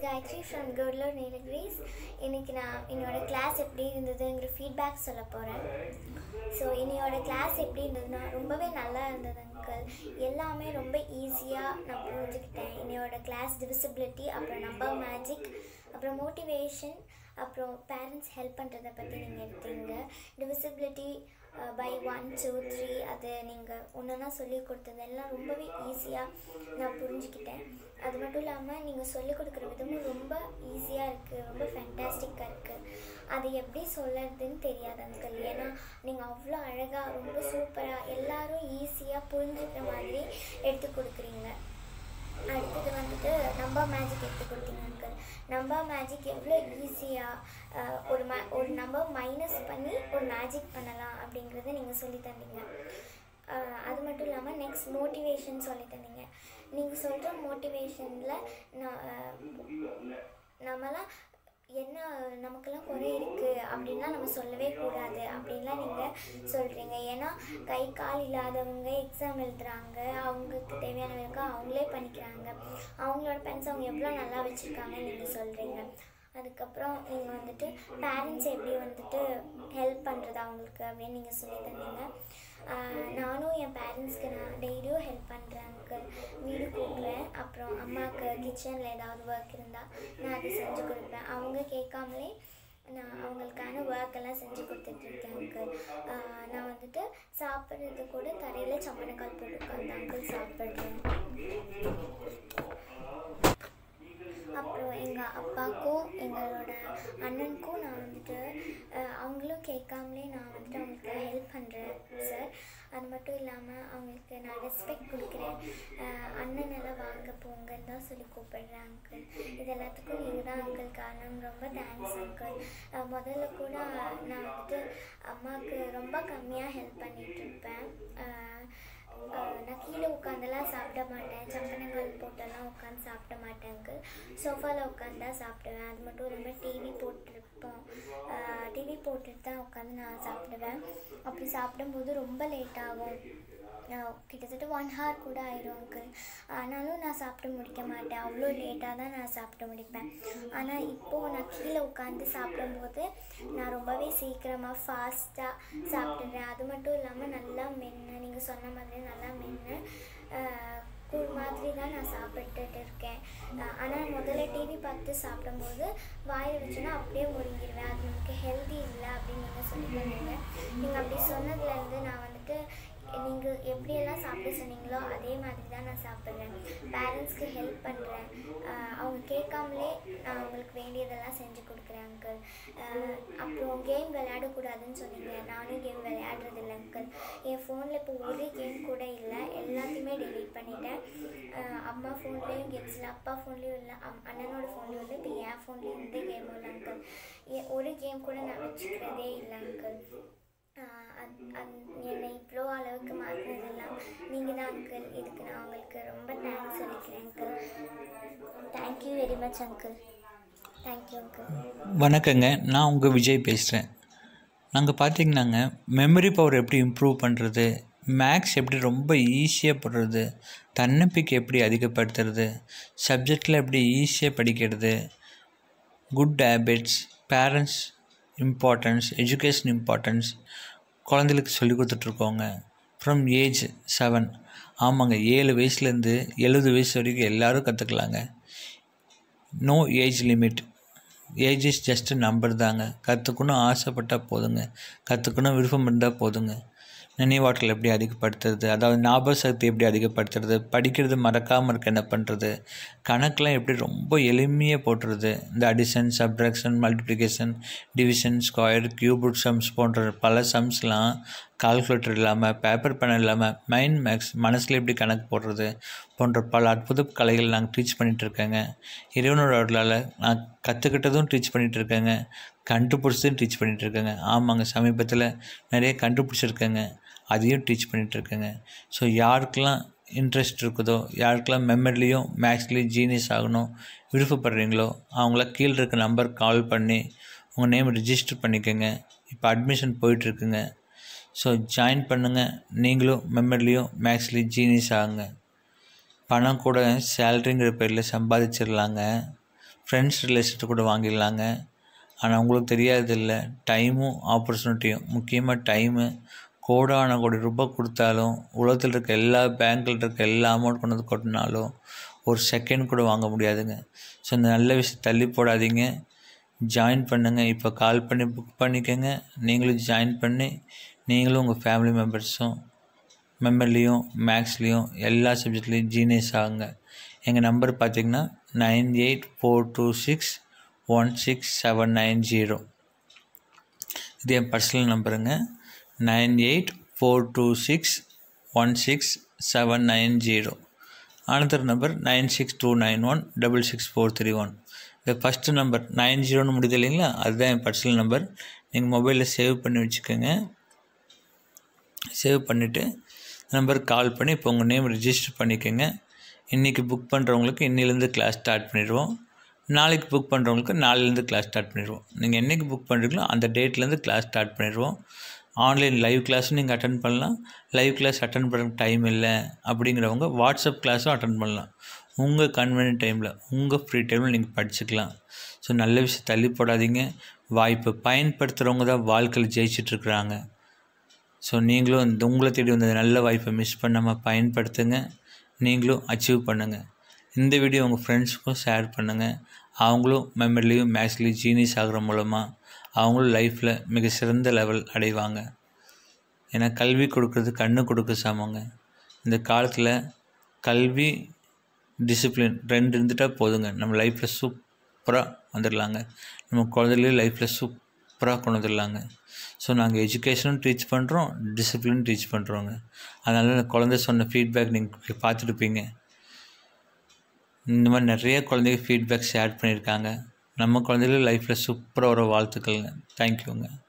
Gayatri from குட்லூர் Nilgiris இன்னைக்கு நான் என்னோட கிளாஸ் எப்படி இருந்ததுங்கிற ஃபீட்பேக் சொல்ல போகிறேன் ஸோ இன்னையோட கிளாஸ் எப்படி இருந்ததுன்னா ரொம்பவே நல்லா இருந்தது அங்கிள் எல்லாமே ரொம்ப ஈஸியாக நான் புரிஞ்சுக்கிட்டேன் இன்னையோட கிளாஸ் டிவிசிபிலிட்டி அப்புறம் நம்பர் மேஜிக் அப்புறம் மோட்டிவேஷன் அப்புறம் பேரண்ட்ஸ் ஹெல்ப் பண்ணுறதை பற்றி நீங்கள் எடுத்தீங்க divisibility by one two three அது நீங்கள் ஒன்றா சொல்லி கொடுத்தது எல்லாம் ரொம்பவே ஈஸியாக நான் புரிஞ்சுக்கிட்டேன் அது மட்டும் இல்லாமல் நீங்கள் சொல்லிக் கொடுக்குற விதமும் ரொம்ப ஈஸியாக இருக்குது ரொம்ப ஃபேண்டாஸ்டிக்காக இருக்குது அது எப்படி சொல்லறதுன்னு தெரியாது அங்கிள் ஏன்னா நீங்கள் அவ்வளோ அழகாக ரொம்ப சூப்பராக எல்லாரும் ஈஸியாக புரிஞ்சுக்கிற மாதிரி எடுத்து கொடுக்குறீங்க அடுத்தது வந்துட்டு நம்பர் மேஜிக் எடுத்து கொடுத்தீங்க அங்கிள் நம்பர் மேஜிக் எவ்வளோ ஈஸியாக ஒரு ம ஒரு நம்பர் மைனஸ் பண்ணி ஒரு மேஜிக் பண்ணலாம் அப்படிங்கிறத நீங்கள் சொல்லி தந்தீங்க அஹ் அது மட்டும் இல்லாமல் நெக்ஸ்ட் மோட்டிவேஷன் சொல்லி தந்தீங்க நீங்கள் சொல்கிற மோட்டிவேஷனில் நான் அஹ், நம்மலாம் என்ன நமக்கெல்லாம் குறை இருக்குது அப்படின்லாம் நம்ம சொல்லவே கூடாது அப்படின்லாம் நீங்கள் சொல்கிறீங்க ஏன்னா கை கால் இல்லாதவங்க எக்ஸாம் எழுதுறாங்க அவங்களுக்கு தேவையான வேலைக்கு அவங்களே பண்ணிக்கிறாங்க அவங்களோட பென்ஸ் அவங்க எவ்வளோ நல்லா வச்சுருக்காங்கன்னு நீங்கள் சொல்கிறீங்க அதுக்கப்புறம் நீங்கள் வந்துட்டு பேரண்ட்ஸ் எப்படி வந்துட்டு ஹெல்ப் பண்ணுறது அவங்களுக்கு அப்படின்னு நீங்கள் சொல்லி தந்தீங்க ஆஹ் நானும் என் பேரண்ட்ஸ்க்கு நான் டெய்லியும் ஹெல்ப் பண்ணுறேன் அங்கிள் வீடு கூட்டுறேன் அப்புறம் அம்மாவுக்கு கிச்சனில் ஏதாவது ஒர்க் இருந்தால் நான் அதை செஞ்சு கொடுப்பேன் அவங்க கேட்காமலே நான் அவங்களுக்கான ஒர்க் எல்லாம் செஞ்சு கொடுத்துட்ருக்கேன் அங்கிள் ஆஹ் நான் வந்துட்டு சாப்பிட்றது கூட தரையில் சம்மணக்கால் போட்டு உட்காந்து அங்கிள் சாப்பிட்றேன் அப்புறம் எங்கள் அப்பாவுக்கும் எங்களோட அண்ணனுக்கும் நான் வந்துட்டு அஹ், அவங்களும் கேட்காமலே நான் வந்துட்டு அவங்களுக்கு ஹெல்ப் பண்ணுறேன் சார் அது மட்டும் இல்லாமல் அவங்களுக்கு நான் ரெஸ்பெக்ட் கொடுக்குறேன் அஹ், அண்ணன் எல்லாம் வாங்க போங்கன்னு தான் சொல்லி கூப்பிடுறேன் அங்கிள் இது எல்லாத்துக்கும் நீங்கள் தான் அங்கிள் காரணம் ரொம்ப தேங்க்ஸ் அங்கிள் முதல்ல கூட நான் வந்துட்டு அம்மாவுக்கு ரொம்ப கம்மியாக ஹெல்ப் பண்ணிட்டு இருப்பேன் அஹ், அஹ் நான் கீழே உட்காந்துலாம் சாப்பிட மாட்டேன் சப்பனங்கள் போட்டெல்லாம் உட்காந்து சாப்பிட மாட்டேன் அங்கிள் சோஃபாவில் உட்காந்து தான் சாப்பிடுவேன் அது மட்டும் இல்லாமல் டிவி போட்டிருப்போம் டிவி போட்டுட்டு தான் உட்காந்து நான் சாப்பிடுவேன் அப்படி சாப்பிடும்போது ரொம்ப லேட் ஆகும் அஹ் கிட்டத்தட்ட ஒன் ஹவர் கூட ஆயிரும் அங்கிள் ஆனாலும் நான் சாப்பிட்டு முடிக்க மாட்டேன் அவ்வளோ லேட்டாக தான் நான் சாப்பிட்டு முடிப்பேன் ஆனால் இப்போது நான் கீழே உட்காந்து சாப்பிடும்போது நான் ரொம்பவே சீக்கிரமாக ஃபாஸ்ட்டாக சாப்பிட்டுடுறேன் அது மட்டும் இல்லாமல் நல்லா மென்று நீங்கள் சொன்ன மாதிரி நல்லா மென்று கூழ் மாதிரி தான் நான் சாப்பிட்டுட்டு இருக்கேன் ஆனால் முதல்ல டிவி பார்த்து சாப்பிடும்போது வாயில் வச்சோன்னா அப்படியே முழுங்கிடுவேன் அது நமக்கு ஹெல்தி இல்லை அப்படின்னு நீங்கள் சொல்லியிருந்தீங்க நீங்கள் அப்படி சொன்னதுலேருந்து நான் வந்துட்டு நீங்கள் எப்படியெல்லாம் சாப்பிட சொன்னீங்களோ அதே மாதிரி தான் நான் சாப்பிட்றேன் பேரண்ட்ஸ்க்கு ஹெல்ப் பண்ணுறேன் அவங்க கேட்காமலே நான் அவங்களுக்கு வேண்டியதெல்லாம் செஞ்சு கொடுக்குறேன் அங்கிள் அப்புறம் கேம் விளையாடக்கூடாதுன்னு சொன்னீங்க நானும் கேம் விளையாடுறது இல்லை அங்கிள் என் ஃபோனில் இப்போ ஒரு கேம் கூட இல்லை எல்லாத்தையுமே டெலீட் பண்ணிட்டேன் அஹ் அம்மா ஃபோன்லேயும் கேம்ஸ் இல்லை அப்பா ஃபோன்லேயும் இல்லை அம் அண்ணனோட ஃபோன்லேயும் இல்லை இப்போ என் ஃபோன்லேயும் எந்த கேமும் இல்லை அங்கிள் எ- ஒரு கேம் கூட நான் வச்சுக்கிறதே இல்லை அங்கிள் ஆஹ் அத் அத் என்னை இவ்வளோ அளவுக்கு மாற்றினதெல்லாம் நீங்கள் தான் அங்கிள் இதுக்கு நான் உங்களுக்கு ரொம்ப தேங்க்ஸ் சொல்லிக்கிறேன் uncle thank you very much uncle thank you uncle வணக்கங்க நான் உங்கள் விஜய் பேசுகிறேன் நாங்கள் பார்த்தீங்கன்னாங்க மெமரி பவர் எப்படி இம்ப்ரூவ் பண்ணுறது மேக்ஸ் எப்படி ரொம்ப ஈஸியாக போடுறது தன்னம்பிக்கை எப்படி அதிகப்படுத்துறது சப்ஜெக்டில் எப்படி ஈஸியாக படிக்கிறது good habits parents importance education importance குழந்தைகளுக்கு சொல்லி கொடுத்துட்ருக்கோங்க ஃப்ரம் ஏஜ் செவன் ஆமாங்க ஏழு வயசுலேருந்து எழுபது வயசு வரைக்கும் எல்லோரும் கற்றுக்கலாங்க no age limit age is just number தாங்க கற்றுக்கணும் ஆசைப்பட்டால் போதுங்க கற்றுக்கணும் விருப்பம் இருந்தால் போதுங்க நினைவாற்றல் எப்படி அதிகப்படுத்துறது அதாவது ஞாபக சக்தி எப்படி அதிகப்படுத்துறது படிக்கிறது மறக்காமல் இருக்க என்ன பண்ணுறது கணக்கெலாம் எப்படி ரொம்ப எளிமையாக போட்டுறது இந்த addition subtraction multiplication division square cubit sums போன்ற பல சம்ஸ்லாம் கால்குலேட்டர் இல்லாமல் பேப்பர் பேன் இல்லாமல் மைண்ட் மேக்ஸ் மனசில் எப்படி கணக்கு போடுறது போன்ற பல அற்புத கலைகள் நாங்கள் டீச் பண்ணிகிட்டு இருக்கேங்க இறைவனோட அருளால் நான் கற்றுக்கிட்டதும் டீச் பண்ணிகிட்டு இருக்கேங்க கண்டுபிடிச்சதும் டீச் பண்ணிகிட்டு இருக்கேங்க ஆமாங்க சமீபத்தில் நிறைய கண்டுபிடிச்சிருக்கேங்க அதையும் டீச் பண்ணிகிட்டு இருக்கேங்க ஸோ யாருக்கெல்லாம் இன்ட்ரெஸ்ட் இருக்குதோ யாருக்கெல்லாம் மெமரிலையும் மேக்ஸ்லேயும் ஜீனியஸ் ஆகணும் விருப்பப்படுறீங்களோ அவங்கள கீழே இருக்க நம்பர் கால் பண்ணி உங்கள் நேம் ரிஜிஸ்டர் பண்ணிக்கோங்க இப்போ அட்மிஷன் போயிட்டுருக்குங்க ஸோ ஜாயின் பண்ணுங்கள் நீங்களும் மெமரிலையும் மேக்ஸ்லேயும் ஜீனியஸ் ஆகுங்க பணம் கூட சேலரிங்கிற பேரில் சம்பாதிச்சிடலாங்க ஃப்ரெண்ட்ஸ் ரிலேஷன் கூட வாங்கிடலாங்க ஆனால் உங்களுக்கு தெரியாதில்ல டைமும் ஆப்பர்ச்சுனிட்டியும் முக்கியமாக டைமு கோடான கோடி ரூபாய் கொடுத்தாலும் உலகத்தில் இருக்க எல்லா பேங்க்கில் இருக்க எல்லா அமௌண்ட் கொண்டு வந்து கொட்டினாலும் ஒரு செகண்ட் கூட வாங்க முடியாதுங்க ஸோ இந்த நல்ல விஷயம் தள்ளி போடாதீங்க ஜாயின் பண்ணுங்கள் இப்போ கால் பண்ணி புக் பண்ணிக்கோங்க நீங்களும் ஜாயின் பண்ணி நீங்களும் உங்கள் ஃபேமிலி மெம்பர்ஸும் மெமரிலையும் மேக்ஸ்லேயும் எல்லா சப்ஜெக்ட்லேயும் ஜீனியஸ் ஆகுங்க எங்கள் நம்பர் பார்த்தீங்கன்னா nine eight four two six one six seven nine zero இது என் பர்சனல் நம்பருங்க nine eight four two six one six seven nine zero another number nine six two nine one double six four three one இந்த first number nine ஜீரோன்னு முடியுது இல்லைங்களா அதுதான் என் personal number நீங்கள் மொபைலில் சேவ் பண்ணி வச்சுக்கோங்க சேவ் பண்ணிவிட்டு நம்பருக்கு கால் பண்ணி இப்போ உங்கள் நேம் ரிஜிஸ்டர் பண்ணிக்கோங்க இன்றைக்கி புக் பண்ணுறவங்களுக்கு இன்னிலேருந்து கிளாஸ் ஸ்டார்ட் பண்ணிடுவோம் நாளைக்கு புக் பண்ணுறவங்களுக்கு நாளையிலேருந்து கிளாஸ் ஸ்டார்ட் பண்ணிடுவோம் நீங்கள் என்றைக்கு புக் பண்ணுறீங்களோ அந்த டேட்லேருந்து கிளாஸ் ஸ்டார்ட் பண்ணிடுவோம் ஆன்லைன் லைவ் கிளாஸும் நீங்கள் அட்டன் பண்ணலாம் லைவ் கிளாஸ் அட்டன் பண்ண டைம் இல்லை அப்படிங்கிறவங்க வாட்ஸ்அப் கிளாஸும் அட்டன் பண்ணலாம் உங்கள் கன்வீனியன்ட் டைமில் உங்கள் ஃப்ரீ டைமில் நீங்கள் படிச்சுக்கலாம் ஸோ நல்ல விஷயம் தள்ளி போடாதீங்க வாய்ப்பை பயன்படுத்துகிறவங்க தான் வாழ்க்கையில் ஜெயிச்சிட்ருக்குறாங்க ஸோ நீங்களும் இந்த உங்களை தேடி வந்த நல்ல வாய்ப்பை மிஸ் பண்ணாமல் பயன்படுத்துங்க நீங்களும் அச்சீவ் பண்ணுங்கள் இந்த வீடியோ உங்கள் ஃப்ரெண்ட்ஸுக்கும் ஷேர் பண்ணுங்கள் அவங்களும் மெமரிலையும் மேக்ஸ்லேயும் ஜீனியஸ் ஆகிற மூலமாக அவங்களும் லைஃப்பில் மிக சிறந்த லெவல் அடைவாங்க ஏன்னா கல்வி கொடுக்குறது கண்ணு கொடுக்க சமங்க இந்த காலத்தில் கல்வி டிசிப்ளின் ரெண்டு இருந்துட்டால் போதுங்க நம்ம லைஃப்பில் சூப்பராக வந்துடலாங்க நம்ம குழந்தைலேயே லைஃப்பில் சூப்பராக கொண்டு வந்துடலாங்க ஸோ நாங்கள் எஜுகேஷனும் டீச் பண்ணுறோம் டிசிப்ளினும் டீச் பண்ணுறோங்க அதனால் குழந்தை சொன்ன ஃபீட்பேக் நீங்கள் பார்த்துருப்பீங்க இந்த மாதிரி நிறைய குழந்தைங்க ஃபீட்பேக் ஷேர் பண்ணியிருக்காங்க நம்ம குழந்தைகளும் லைஃப்பில் சூப்பராக ஒரு வாழ்த்துக்கள்ங்க தேங்க்யூங்க